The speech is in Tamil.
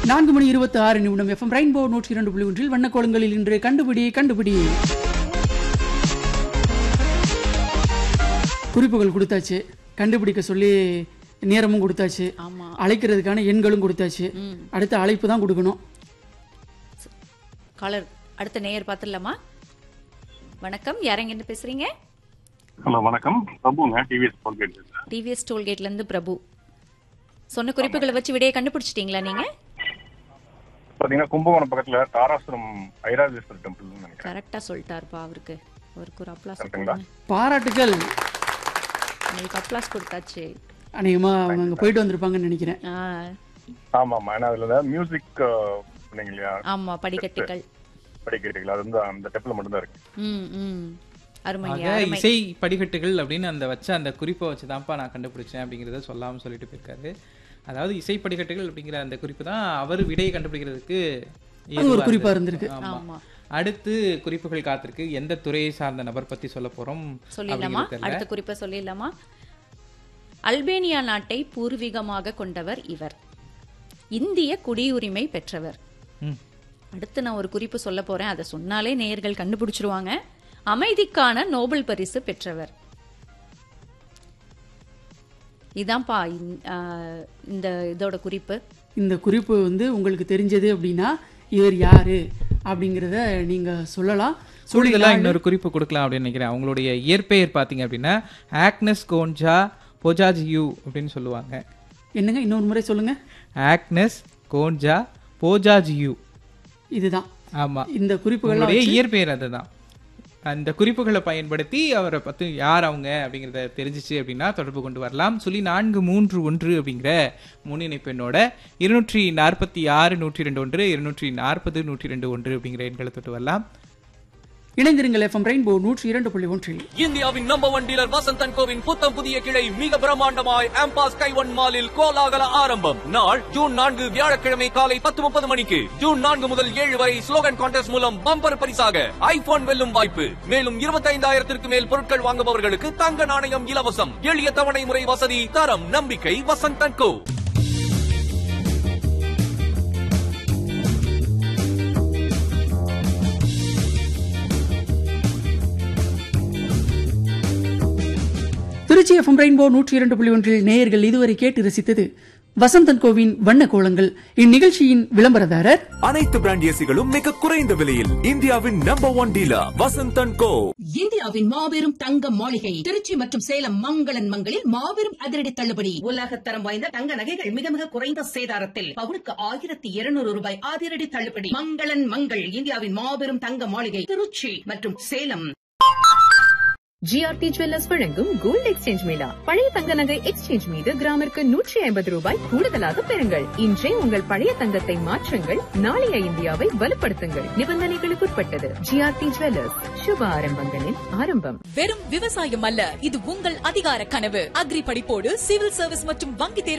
நான்கு மணி இருபத்தி ஆறு நிமிடம் எஃப்எம் ரெயின்போ நூற்றி இரண்டு புள்ளி ஒன்றில் வண்ணக்கோலங்களில் இன்று கண்டுபிடி கண்டுபிடி குறிப்புகள் கொடுத்தாச்சு கண்டுபிடிக்க சொல்லி நேரமும் கொடுத்தாச்சு ஆமா அழைக்கிறதுக்கான எண்களும் கொடுத்தாச்சு அடுத்த அழைப்பு தான் கொடுக்கணும் காலர் அடுத்த நேயர் பார்த்துடலாமா வணக்கம் யாரங்க என்ன பேசுறீங்க ஹலோ வணக்கம் பிரபுங்க டிவிஎஸ் டோல்கேட் டிவிஎஸ் டோல்கேட்ல இருந்து பிரபு சொன்ன குறிப்புகளை வச்சு விடையை கண்டுபிடிச்சிட்டீங்களா நீங்க பாத்தீங்கன்னா கும்பகோணம் பக்கத்துல தாராசுரம் ஐராஜேஸ்வரர் டெம்பிள் நினைக்கிறேன் கரெக்டா சொல்லிட்டாருப்பா அவருக்கு அவருக்கு ஒரு அப்ளாஸ் கரெக்ட்டுங்களா? கொடுங்க பாராட்டுகள் உங்களுக்கு அப்ளாஸ் கொடுத்தாச்சு அநேகமா அவங்க அங்க போயிட்டு வந்திருப்பாங்கன்னு நினைக்கிறேன் ஆ, ஆமா ஆமா ஏன்னா அதுல மியூசிக் சொன்னீங்க இல்லையா ஆமா படிக்கட்டுகள் படிக்கிறீங்களா அது வந்து அந்த டெம்பிள் மட்டும் தான் இருக்கு ம் ம் அருமை ஆக அருமை இசை படிக்கட்டுகள் அப்படின்னு அந்த வச்ச அந்த குறிப்பை வச்சு தான்ப்பா நான் கண்டுபிடிச்சேன் அப்படிங்கிறத சொல்லாமல் சொல்லிட்டு போயிருக்காரு அதாவது இசை படிக்கட்டுகள் அப்படிங்கிற அந்த குறிப்பு தான் அவர் விடையை கண்டுபிடிக்கிறதுக்கு அது ஒரு ஏதுவா குறிப்பா இருந்தது. இருந்திருக்கு ஆமா ஆமா அடுத்து குறிப்புகள் காத்திருக்கு எந்த துறையை சார்ந்த நபர் பத்தி சொல்ல போறோம் சொல்லிடலாமா அப்படிங்கிறது தெரியல. அடுத்த குறிப்பை சொல்லிடலாமா அல்பேனியா நாட்டை பூர்வீகமாக கொண்டவர் இவர் இந்திய குடியுரிமை பெற்றவர் ம். அடுத்து நான் ஒரு குறிப்பு சொல்ல போறேன் அதை சொன்னாலே நேயர்கள் கண்டுபிடிச்சிருவாங்க அமைதிக்கான நோபல் பரிசு பெற்றவர் இதான்ப்பா இந்த- ஆஹ், இந்த இதோட குறிப்பு இந்த குறிப்பு வந்து உங்களுக்கு தெரிஞ்சது அப்படின்னா இவர் யாரு அப்படிங்கிறத நீங்க சொல்லலாம் கூடுதலா இன்னொரு குறிப்பு கொடுக்கலாம் அப்படின்னு நினைக்கிறேன் அவங்களுடைய இயற்பெயர் பாத்தீங்க அப்படின்னா ஆக்னஸ் கோன்ஜா போஜாஜியூ அப்படின்னு சொல்லுவாங்க என்னங்க இன்னொரு முறை சொல்லுங்க ஆக்னஸ் கோன்ஜா போஜாஜியூ இதுதான் ஆமா இந்த குறிப்புகள் உங்களுடைய இயற்பெயர் அதுதான் அந்த குறிப்புகளை பயன்படுத்தி அவரை பத்தி யார் அவங்க அப்படிங்கிறத தெரிஞ்சிச்சு அப்படின்னா தொடர்பு கொண்டு வரலாம் சொல்லி நான்கு மூன்று ஒன்று அப்படிங்கிற முன்னிணைப்பு எண்ணோட இருநூற்றி நாற்பத்தி ஆறு நூற்றி ரெண்டு ஒன்று இருநூற்றி நாற்பது நூற்றி ரெண்டு ஒன்று அப்படிங்கிற எண்களை தொட்டு வரலாம் இணைந்திருங்கள் எஃப்எம் ரெயின்போ நூற்றி இரண்டு புள்ளி ஒன்றில் இந்தியாவின் நம்பர் ஒன் டீலர் வசந்தன் கோவின் புத்தம் புதிய கிளை மிக பிரம்மாண்டமாய் ஆம்பாஸ் கைவன் மாலில் கோலாகல ஆரம்பம் நாள் ஜூன் நான்கு வியாழக்கிழமை காலை பத்து முப்பது மணிக்கு ஜூன் நான்கு முதல் ஏழு வரை ஸ்லோகன் கான்டெஸ்ட் மூலம் பம்பர் பரிசாக ஐபோன் வெல்லும் வாய்ப்பு மேலும் இருபத்தைந்தாயிரத்திற்கு மேல் பொருட்கள் வாங்குபவர்களுக்கு தங்க நாணயம் இலவசம் எளிய தவணை முறை வசதி தரம் நம்பிக்கை Vasanthan co Tiruchi F M rainbow நூற்றி இரண்டு புள்ளி ஒன்றில் நேயர்கள் இதுவரை கேட்டு ரசித்தது வசந்தன் கோவின் வண்ண கோலங்கள் இந்நிகழ்ச்சியின் விளம்பரதாரர் அனைத்து பிராண்ட் ஏசிகளும் மிக குறைந்த விலையில் இந்தியாவின் number one dealer Vasanthan co இந்தியாவின் மாபெரும் தங்க மாளிகை திருச்சி மற்றும் சேலம் மங்களன் மங்களில் மாபெரும் அதிரடி தள்ளுபடி உலகத்தரம் வாய்ந்த தங்க நகைகள் மிக மிக குறைந்த சேதாரத்தில் பவுனுக்கு ஆயிரத்தி இருநூறு ரூபாய் அதிரடி தள்ளுபடி மங்களன் மங்கள் இந்தியாவின் மாபெரும் தங்க மாளிகை திருச்சி மற்றும் சேலம் ஜிஆர்டி ஜுவல்லர்ஸ் வழங்கும் கோல்டு எக்ஸ்சேஞ்ச் மேளா பழைய தங்க நகை எக்ஸ்சேஞ்ச் மீது கிராமிற்கு நூற்றி ஐம்பது ரூபாய் கூடுதலாக பெறுங்கள் இன்றே உங்கள் பழைய தங்கத்தை மாற்றுங்கள் நாளைய இந்தியாவை வலுப்படுத்துங்கள் நிபந்தனைகளுக்குட்பட்டது ஜிஆர்டி ஜுவல்லர்ஸ் சுப ஆரம்பங்களின் ஆரம்பம் வெறும் விவசாயம் அல்ல இது உங்கள் அதிகார கனவு அக்ரி படிப்போடு சிவில் சர்வீஸ் மற்றும் வங்கி தேர்வு